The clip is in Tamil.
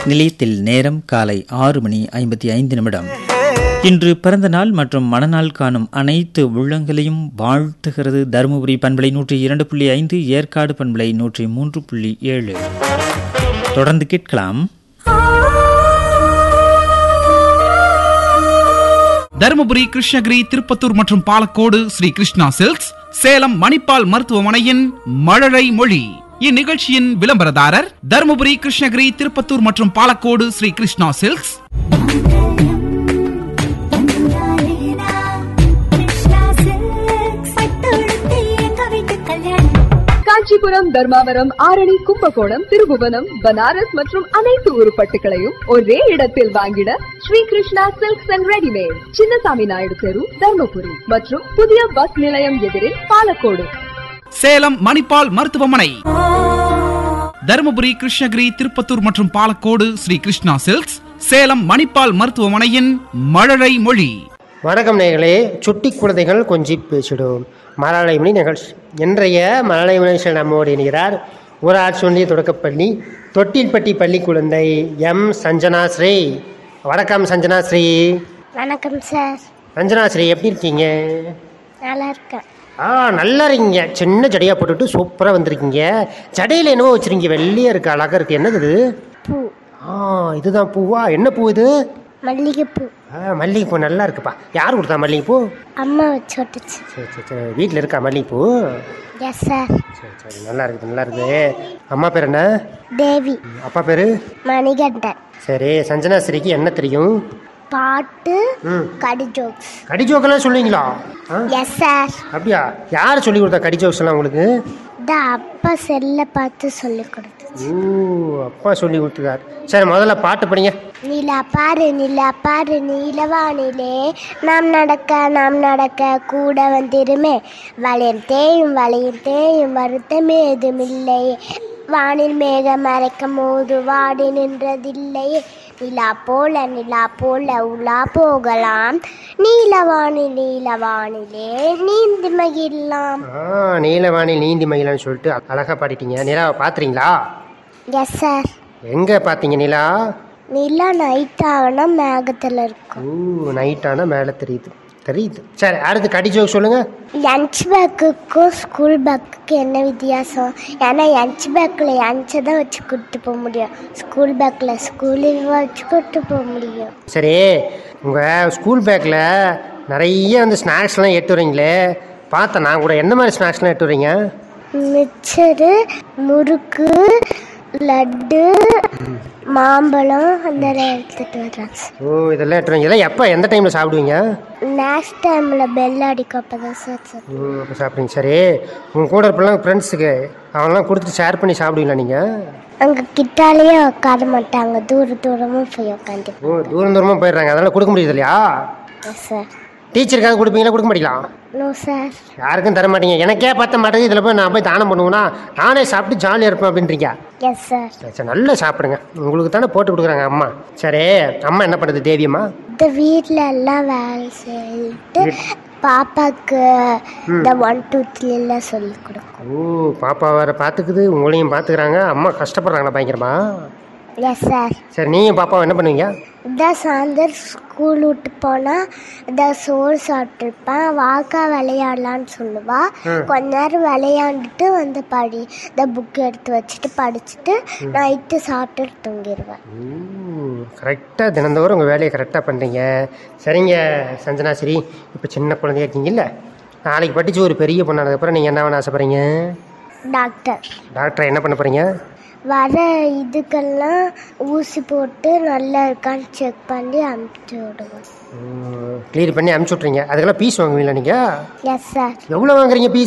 நிலையத்தில் நேரம் காலை ஆறு மணி ஐம்பத்தி ஐந்து நிமிடம் இன்று பிறந்த நாள் மற்றும் மணநாள் காணும் அனைத்து உள்ளங்களையும் வாழ்த்துகிறது தருமபுரி பண்பலை நூற்றி இரண்டு புள்ளி ஐந்து ஏற்காடு பண்பலை நூற்றி மூன்று புள்ளி ஏழு தொடர்ந்து கேட்கலாம் தருமபுரி கிருஷ்ணகிரி திருப்பத்தூர் மற்றும் பாலக்கோடு ஸ்ரீ கிருஷ்ணா சில்க்ஸ் சேலம் மணிப்பால் மருத்துவமனையின் மழலை மொழி இந்நிகழ்ச்சியின் விளம்பரதாரர் தருமபுரி கிருஷ்ணகிரி திருப்பத்தூர் மற்றும் பாலக்கோடு ஸ்ரீ கிருஷ்ணா சில்க்ஸ் காஞ்சிபுரம் தர்மாவரம் ஆரணி கும்பகோணம் திருபுவனம் பனாரஸ் மற்றும் அனைத்து உருப்பட்டுகளையும் ஒரே இடத்தில் வாங்கிட Sri Krishna silks and readymade Chinnasamy Naidu தெரு தர்மபுரி மற்றும் புதிய பஸ் நிலையம் எதிரில் பாலக்கோடு சேலம் மணிப்பால் மருத்துவமனை தருமபுரி கிருஷ்ணகிரி திருப்பத்தூர் மற்றும் பாலக்கோடு ஸ்ரீ கிருஷ்ணா சில்க்ஸ் சேலம் மணிப்பால் மருத்துவமனையின் மழலை மொழி வணக்கம் நேயர்களே சுட்டி குழந்தைகள் கொஞ்சி பேசிடும் மலயாளமணி நிகழ்ச்சி இன்றைய மலயாளமணி நிகழ்ச்சியில் நம்மோடு இணைகிறார் ஊராட்சி ஒன்றிய தொடக்கப்பள்ளி தொட்டில்பட்டி பள்ளி குழந்தை எம் சஞ்சனா ஸ்ரீ வணக்கம் சஞ்சனா ஸ்ரீ வணக்கம் சார் சஞ்சனா ஸ்ரீ எப்படி இருக்கீங்க நல்லா இருக்கேன் ஆ நல்லா இருக்கீங்க சின்ன ஜடையாக போட்டுட்டு சூப்பராக வந்திருக்கீங்க ஜடையில் என்னவோ வச்சுருக்கீங்க வெள்ளையாக இருக்கு அழகாக இருக்குது என்னது இது பூ ஆ இதுதான் பூவா என்ன பூ இது மல்லிகைப்பூ ஆ மல்லிகைப்பூ நல்லா இருக்குப்பா யார் கொடுத்தா மல்லிகைப்பூ அம்மா வச்சு விட்டுச்சு சரி சரி சரி வீட்டில் இருக்கா மல்லிகைப்பூ எஸ் சார் சரி சரி நல்லா இருக்குது நல்லா இருக்குது அம்மா பேர் என்ன தேவி அப்பா பேர் மணிகண்டன் சரி சஞ்சனா ஸ்ரீக்கு என்ன தெரியும் பாட்டு ம் கடி ஜோக்ஸ் கடி ஜோக்கெல்லாம் சொல்லுவீங்களா ஆ எஸ் சார் அப்படியா யார் சொல்லி கொடுத்தா கடி ஜோக்ஸ் எல்லாம் உங்களுக்கு இந்த அப்பா செல்ல பார்த்து சொல்லி கொடுத்துச்சு ஓ அப்பா சொல்லி கொடுத்துருக்காரு சரி முதல்ல பாட்டு படிங்க நிலா பாரு நிலா பாரு நீலவானிலே நாம் நடக்க நாம் நடக்க கூட வந்திருமே வளையும் தேயும் வளையும் தேயும் வருத்தமே எதுமில்லை வானில் மேகம் மறைக்கும் போது வாடி நின்றதில்லையே நிலா போல நிலா போல உலா போகலாம் நீலவானில் நீலவானிலே நீந்தி மகிழலாம் ஆ நீலவாணி நீந்தி மயிலான்னு சொல்லிட்டு அழகாக பாடிட்டீங்க நிலாவை பார்த்துறீங்களா எஸ் சார் எங்கே பார்த்தீங்க நிலா நிலா நைட் ஆகினா மேகத்தில் இருக்கும் ஓ நைட்டானா மேலே தெரியுது தெரியுது சரி அடுத்து கடி ஜோக் சொல்லுங்கள் லஞ்ச் பேக்குக்கும் ஸ்கூல் பேக்குக்கு என்ன வித்தியாசம் ஏன்னா லஞ்ச் பேக்கில் லஞ்சை தான் வச்சு கூப்பிட்டு போக முடியும் ஸ்கூல் பேக்கில் ஸ்கூலில் வச்சு கூப்பிட்டு போக முடியும் சரி உங்கள் ஸ்கூல் பேக்கில் நிறைய வந்து ஸ்நாக்ஸ்லாம் எடுத்து வரீங்களே பார்த்தேன் நான் கூட என்ன மாதிரி ஸ்நாக்ஸ்லாம் எடுத்து வரீங்க மிச்சரு முறுக்கு லட்டு மாம்பழம் அந்த எடுத்துகிட்டு வர்றாங்க ஓ இதெல்லாம் எடுத்து வரீங்க இதெல்லாம் எப்போ எந்த டைமில் சாப்பிடுவீங்க நெக்ஸ்ட் டைமில் பெல் அடிக்கும் அப்போ தான் சார் சார் ஓ அப்போ சாப்பிடுங்க சரி உங்கள் கூட இருப்பெல்லாம் ஃப்ரெண்ட்ஸுக்கு அவங்களாம் கொடுத்துட்டு ஷேர் பண்ணி சாப்பிடுவீங்களா நீங்கள் அங்கே கிட்டாலேயே உட்கார மாட்டாங்க தூர தூரமாக போய் உட்காந்து ஓ தூரம் தூரமாக போயிடுறாங்க அதனால் கொடுக்க முடியுது இல்லையா சார் டீச்சருக்காக கொடுப்பீங்களா கொடுக்க மாட்டீங்களா நோ சார் யாருக்கும் தர மாட்டீங்க எனக்கே பார்த்த மாட்டேங்குது இதில் போய் நான் போய் தானம் பண்ணுவேன்னா நானே சாப்பிட்டு ஜாலியாக இருப்பேன் அப்படின்றீங்க எஸ் சார் சரி சரி நல்லா சாப்பிடுங்க உங்களுக்கு தானே போட்டு கொடுக்குறாங்க அம்மா சரி அம்மா என்ன பண்ணுது தேவியம்மா இந்த வீட்டில் எல்லாம் வேலை செய்துட்டு பாப்பாக்கு இந்த ஒன் டூ த்ரீலாம் சொல்லி கொடுக்கும் ஓ பாப்பா வேற பார்த்துக்குது உங்களையும் பார்த்துக்கிறாங்க அம்மா கஷ்டப்படுறாங்களா பயங்கரமா எஸ் சார் சரி நீங்கள் பாப்பாவை என்ன பண்ணுவீங்க இதான் சாயந்தரம் ஸ்கூல் விட்டு போனால் இதான் சோறு சாப்பிட்ருப்பேன் வாக்கா விளையாடலான்னு சொல்லுவா கொஞ்ச நேரம் விளையாண்டுட்டு வந்து படி இந்த புக் எடுத்து வச்சுட்டு படிச்சுட்டு நைட்டு சாப்பிட்டுட்டு தூங்கிடுவேன் கரெக்டாக தினந்தோறும் உங்கள் வேலையை கரெக்டாக பண்ணுறீங்க சரிங்க சஞ்சனா சரி இப்போ சின்ன குழந்தையா இருக்கீங்கல்ல நாளைக்கு படித்து ஒரு பெரிய பொண்ணானதுக்கப்புறம் நீங்கள் என்ன பண்ண ஆசைப்படுறீங்க டாக்டர் டாக்டரை என்ன பண்ண போகிறீங்க வர இதுக்கெல்லாம் ஊசி போட்டு நல்லா இருக்கான்னு செக் பண்ணி அனுப்பிச்சி விடுவேன் க்ளியர் பண்ணி அனுப்பிச்சி விட்றீங்க அதுக்கெல்லாம் பீஸ் வாங்குவீங்களா நீங்கள் எஸ் சார் எவ்வளோ வாங்குறீங்க பீஸ்